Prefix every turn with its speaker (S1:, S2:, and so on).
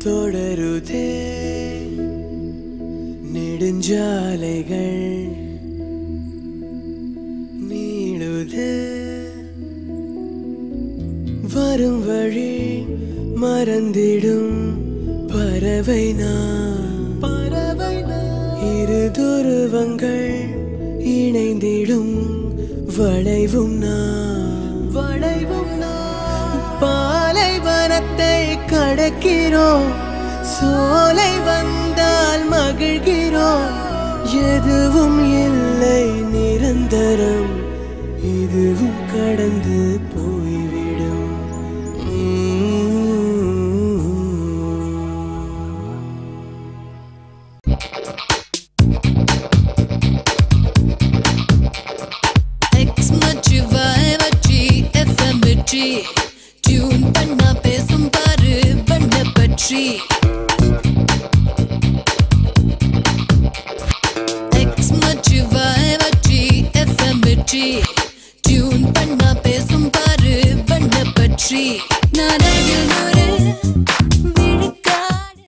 S1: தொடருதே நெடுஞ்சாலைகள் நீளுதே வரும் வழி மறந்திடும் பறவை நான் பறவை இரு துருவங்கள் இணைந்திடும் வளைவும் நான் வளைவும் நான் பாலைவனத்தை கடக்கிறோம் சோலை வந்தால் மகிழ்கிறோம் எதுவும் இல்லை நிரந்தரம் இதுவும் கடந்து போய்விடும் உம்.
S2: எக்ஸ் மச்சி வாய் வச்சி எஃப்எம் வெற்றி டியூன் பண்ணா பேசும் பாரு பண்ண பற்றி எக்ஸ் மச்சி வாய் வச்சி எஃப்எம் வெற்றி டியூன் பண்ணா பேசும் பாரு பண்ண பற்றி